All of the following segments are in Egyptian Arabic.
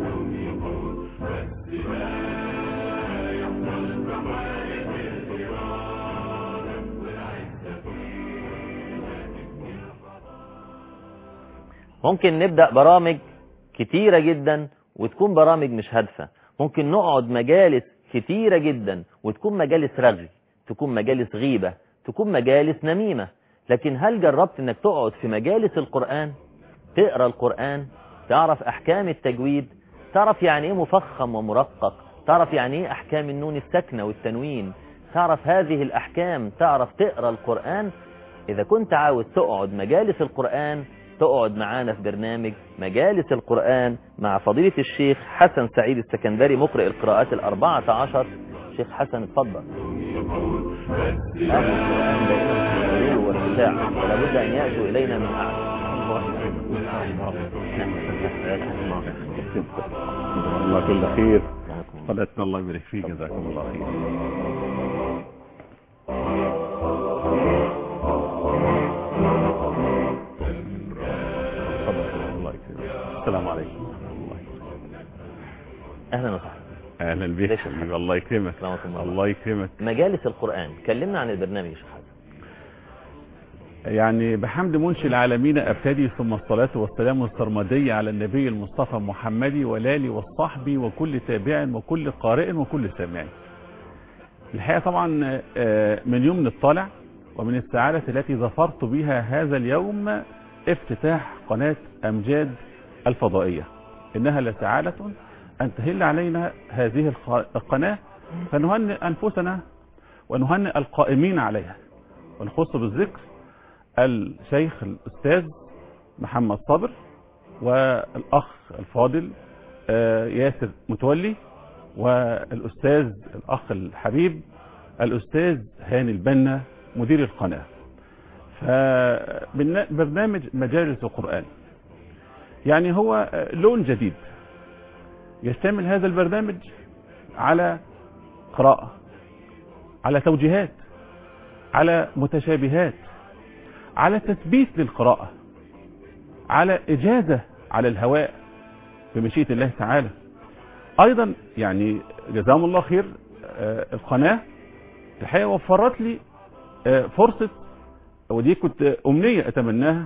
ممكن نبدأ برامج كتيرة جدا وتكون برامج مش هادفة ممكن نقعد مجالس كتيرة جدا وتكون مجالس رغي تكون مجالس غيبة تكون مجالس نميمة لكن هل جربت انك تقعد في مجالس القرآن تقرأ القرآن تعرف احكام التجويد تعرف يعني ايه مفخم ومرقق تعرف يعني ايه احكام النون الساكنة والتنوين تعرف هذه الاحكام تعرف تقرأ القرآن اذا كنت عاوز تقعد مجالس القرآن تقعد معانا في برنامج مجالس القرآن مع فضيلة الشيخ حسن سعيد السكندري مقرئ القراءات الأربعة عشر شيخ حسن اتفضل أهل القرآن دائما والساعة ولا بد أن يأتوا إلينا من الله كل خير قدتنا الله يبارك فيك جزاكم الله خير السلام عليكم أهلا وسهلا اهلا بك حبيبي الله يكرمك الله يكرمك مجالس القرآن كلمنا عن البرنامج يا شيخ حسن يعني بحمد منشي العالمين ابتدي ثم الصلاة والسلام السرمدية على النبي المصطفى محمد والالي والصحب وكل تابع وكل قارئ وكل سامع الحقيقة طبعا من يوم الطالع ومن السعادة التي ظفرت بها هذا اليوم افتتاح قناة امجاد الفضائية انها لسعادة ان تهل علينا هذه القناة فنهنئ انفسنا ونهنئ القائمين عليها ونخص بالذكر الشيخ الاستاذ محمد صابر والاخ الفاضل ياسر متولي والاستاذ الاخ الحبيب الاستاذ هاني البنا مدير القناة فبرنامج مجالس القرآن يعني هو لون جديد يشتمل هذا البرنامج على قراءة على توجيهات على متشابهات على تثبيت للقراءة على إجازة على الهواء بمشيئة الله تعالى أيضا يعني جزاهم الله خير القناة الحقيقة وفرت لي فرصة ودي كنت أمنية أتمناها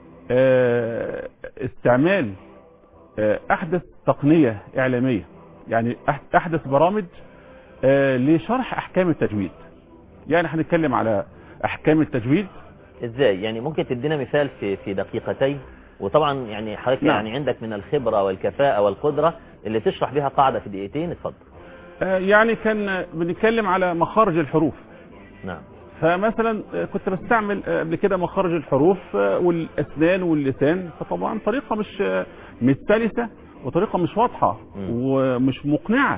استعمال أحدث تقنية إعلامية يعني أحدث برامج لشرح أحكام التجويد يعني هنتكلم على أحكام التجويد ازاي يعني ممكن تدينا مثال في في دقيقتين وطبعا يعني حضرتك نعم. يعني عندك من الخبرة والكفاءة والقدرة اللي تشرح بها قاعدة في دقيقتين اتفضل يعني كان بنتكلم على مخارج الحروف نعم فمثلا كنت بستعمل قبل كده مخارج الحروف والاسنان واللسان فطبعا طريقة مش مش سلسة وطريقة مش واضحة ومش مقنعة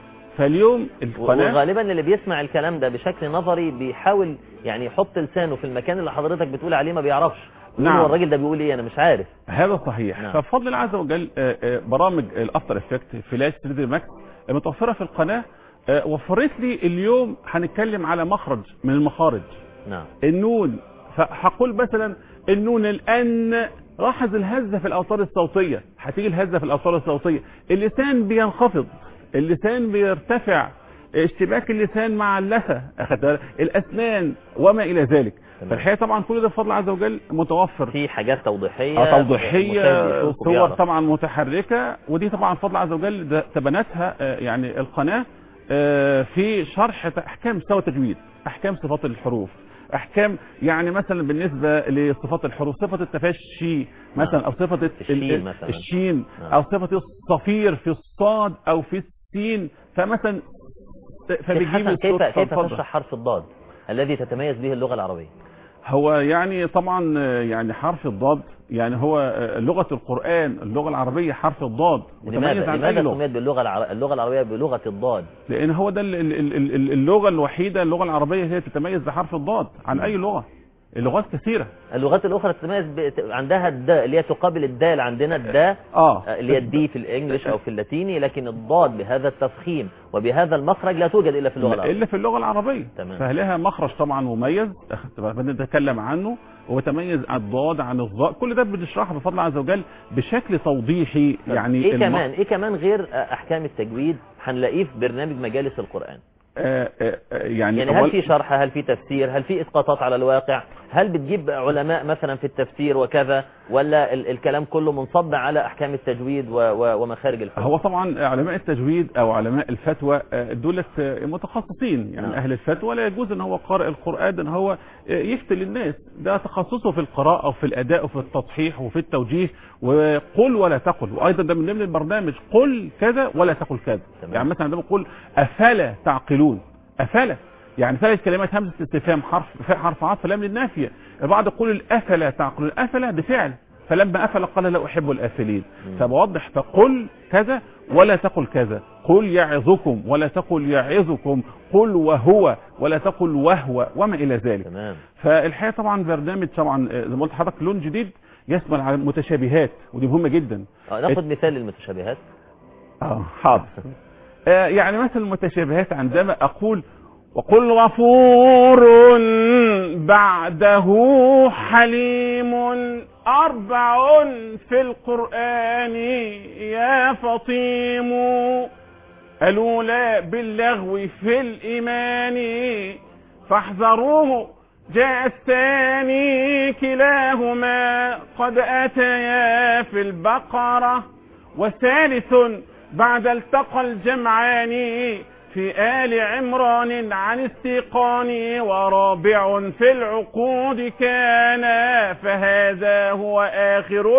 فاليوم القناة وغالبا اللي بيسمع الكلام ده بشكل نظري بيحاول يعني يحط لسانه في المكان اللي حضرتك بتقول عليه ما بيعرفش نعم. هو الراجل ده بيقول ايه انا مش عارف هذا صحيح نعم. فبفضل الله عز وجل برامج الافتر افكت فلاش 3 دي ماكس المتوفرة في القناة وفرت لي اليوم هنتكلم على مخرج من المخارج نعم النون فهقول مثلا النون الان لاحظ الهزة في الاوتار الصوتية هتيجي الهزة في الاوتار الصوتية اللسان بينخفض اللسان بيرتفع اشتباك اللسان مع اللثة أخذت الأسنان وما إلى ذلك فالحقيقة طبعا كل ده بفضل الله عز وجل متوفر في حاجات توضيحية آه توضيحية المشاهد يشوف صور وبيعرف. طبعا متحركة ودي طبعا بفضل الله عز وجل ده تبنتها آه، يعني القناة آه، في شرح أحكام مستوى تجويد أحكام صفات الحروف احكام يعني مثلا بالنسبة لصفات الحروف صفة التفشي مثلا او صفة ال- الشين ال- مثلاً. الشين نعم. او صفة الصفير في الصاد او في السين فمثلا شيخ فبيجيب حسن كيف الصوت كيف فاتفضل. تشرح حرف الضاد الذي تتميز به اللغة العربية هو يعني طبعا آه، يعني حرف الضاد يعني هو آه، لغة القرآن اللغة العربية حرف الضاد متميز لماذا عن أي لماذا لغة سميت باللغة العر... اللغة العربية بلغة الضاد لأن هو ده ال- ال- ال- ال- اللغة الوحيدة اللغة العربية هي تتميز بحرف الضاد عن أي لغة اللغات كثيرة اللغات الأخرى تتميز ب... عندها الداء اللي هي تقابل الدال عندنا الداء اه اللي هي الدي في الانجليش او في اللاتيني لكن الضاد بهذا التفخيم وبهذا المخرج لا توجد الا في اللغة العربية إلا في اللغة العربية تمام. فلها مخرج طبعا مميز أخذت بالك؟ بنتكلم عنه وتميز الضاد عن الظاء كل ده بنشرحه بفضل الله عز وجل بشكل توضيحي طب يعني ايه الم- كمان ايه كمان غير آه، احكام التجويد هنلاقيه في برنامج مجالس القرآن آه آه آه يعني, يعني هل أول- في شرح هل في تفسير هل في اسقاطات على الواقع هل بتجيب علماء مثلا في التفسير وكذا ولا ال الكلام كله منصب على احكام التجويد و و ومخارج الحروف هو طبعا علماء التجويد او علماء الفتوى آه، دولت آه، متخصصين يعني نعم. اهل الفتوى لا يجوز ان هو قارئ القران ان هو آه، يفتي للناس ده تخصصه في القراءه وفي الاداء وفي التصحيح وفي التوجيه وقل ولا تقل وايضا ده من ضمن البرنامج قل كذا ولا تقل كذا تمام. يعني مثلا عندما نقول افلا تعقلون افلا يعني ثلاث كلمات همزه استفهام حرف حرف عطف لام للنافيه البعض يقول الافلا تعقلون افلا ده فعل فلما افل قال لا احب الافلين مم. فبوضح فقل كذا ولا تقل كذا قل يعظكم ولا تقل يعظكم قل وهو ولا تقل وهو وما الى ذلك تمام فالحقيقه طبعا برنامج طبعا آه، زي ما قلت لحضرتك لون جديد يشمل على المتشابهات ودي مهمه جدا آه، ناخد مثال للمتشابهات اه حاضر آه، يعني مثل المتشابهات عندما اقول وقل غفور بعده حليم اربع في القران يا فطيم الاولى باللغو في الايمان فاحذروه جاء الثاني كلاهما قد اتيا في البقره وثالث بعد التقى الجمعان في آل عمران عن استيقان ورابع في العقود كان فهذا هو آخر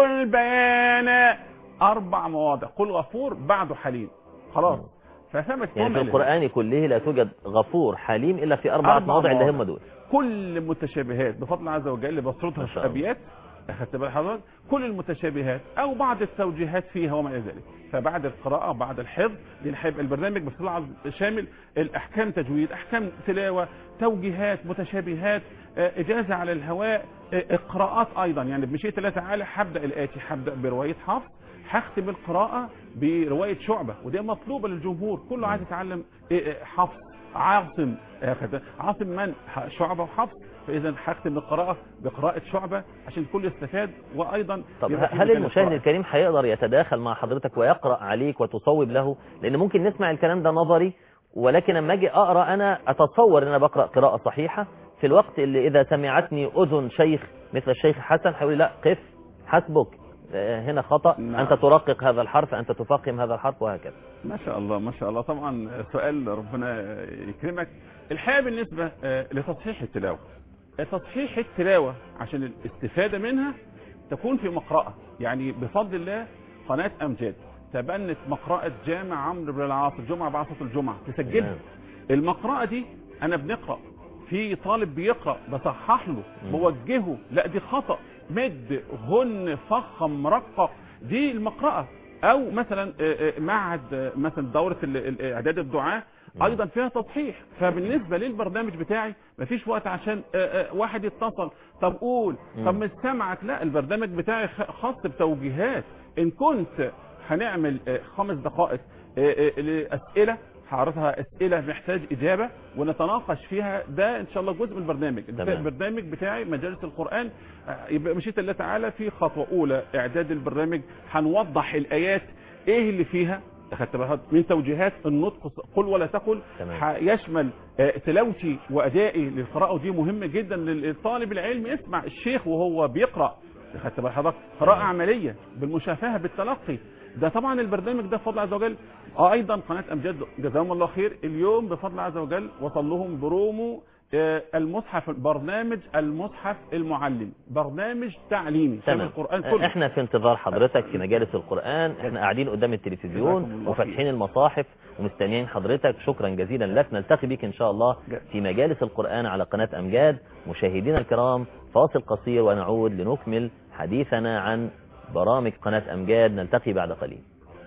البيان أربع مواضع قل غفور بعد حليم خلاص فثبت يعني في جمل. القرآن كله لا توجد غفور حليم إلا في أربعة أربع مواضع اللي مواضع. هم دول كل المتشابهات بفضل الله عز وجل بسرطها ما في شاء الله. ابيات اخدت بال حضرتك كل المتشابهات او بعض التوجيهات فيها وما الى ذلك فبعد القراءه بعد الحفظ لان هيبقى البرنامج بفضل الله عز- شامل الاحكام تجويد احكام تلاوه توجيهات متشابهات آه، اجازه على الهواء آه، قراءات ايضا يعني بمشيئه الله تعالى هبدا الاتي هبدا بروايه حفص هختم القراءه بروايه شعبه ودي مطلوبه للجمهور كله عايز يتعلم إيه إيه حفص عاصم آه، خد- عاصم من ح- شعبة وحفص فإذا هختم القراءة بقراءة شعبة عشان الكل يستفاد وأيضا طب يبقى في هل مجال المشاهد القراءة. الكريم هيقدر يتداخل مع حضرتك ويقرأ عليك وتصوب له لأن ممكن نسمع الكلام ده نظري ولكن لما أجي أقرأ أنا أتصور أن أنا بقرأ قراءة صحيحة في الوقت اللي إذا سمعتني أذن شيخ مثل الشيخ حسن هيقول لي لا قف حسبك آه، هنا خطأ نعم. أنت ترقق هذا الحرف أنت تفخم هذا الحرف وهكذا ما شاء الله ما شاء الله طبعا سؤال ربنا يكرمك الحقيقة بالنسبة آه، لتصحيح التلاوة تصحيح التلاوة عشان الاستفادة منها تكون في مقرأة يعني بفضل الله قناة أمجاد تبنت مقرأة جامع عمرو بن العاص الجمعة بعد صلاة الجمعة تسجلها تمام. المقرأة دي أنا بنقرأ في طالب بيقرأ بصحح له مم. بوجهه لا دي خطأ مد غن فخم مرقق دي المقرأة او مثلا آه، آه، معهد آه، مثلا دورة ال- ال- اعداد الدعاء مم. ايضا فيها تصحيح فبالنسبة للبرنامج بتاعي مفيش وقت عشان آه، آه، واحد يتصل طب قول طب مم. مش سامعك لا البرنامج بتاعي خ- خاص بتوجيهات ان كنت هنعمل آه، خمس دقائق آه، آه، لاسئله هعرضها اسئله محتاج اجابه ونتناقش فيها ده ان شاء الله جزء من البرنامج تمام. البرنامج بتاعي مجالس القران آه، يبقى مشيئه الله تعالى في خطوه اولى اعداد البرنامج هنوضح الايات ايه اللي فيها اخدت بالك من توجيهات النطق قل ولا تقل تمام. هيشمل آه، تلاوتي وادائي للقراءه ودي مهمه جدا للطالب العلم يسمع الشيخ وهو بيقرا خدت بال حضرتك قراءه تمام. عمليه بالمشافهه بالتلقي ده طبعا البرنامج ده بفضل عز وجل اه ايضا قناه امجاد جزاهم الله خير اليوم بفضل عز وجل وصل لهم برومو آه، المصحف برنامج المصحف المعلم برنامج تعليمي شامل تمام القران كله احنا في انتظار حضرتك في مجالس القرآن احنا قاعدين قدام جزاكم التلفزيون الله وفاتحين المصاحف ومستنيين حضرتك شكرا جزيلا لك نلتقي بك ان شاء الله جزاك. في مجالس القرآن على قناة امجاد مشاهدينا الكرام فاصل قصير ونعود لنكمل حديثنا عن برامج قناة امجاد نلتقي بعد قليل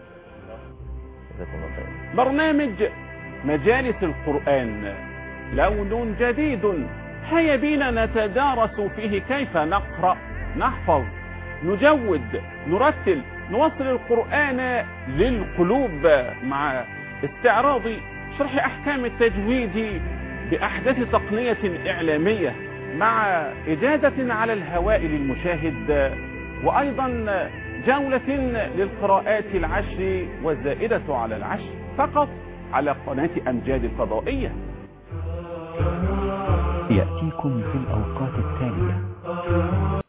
جزاكم الله خير برنامج مجالس القرآن لون جديد هيا بينا نتدارس فيه كيف نقرأ نحفظ نجود نرتل نوصل القرآن للقلوب مع استعراض شرح أحكام التجويد بأحدث تقنية إعلامية مع إجازة على الهواء للمشاهد وأيضا جولة للقراءات العشر والزائدة على العشر فقط على قناة أمجاد الفضائية يأتيكم في الأوقات التالية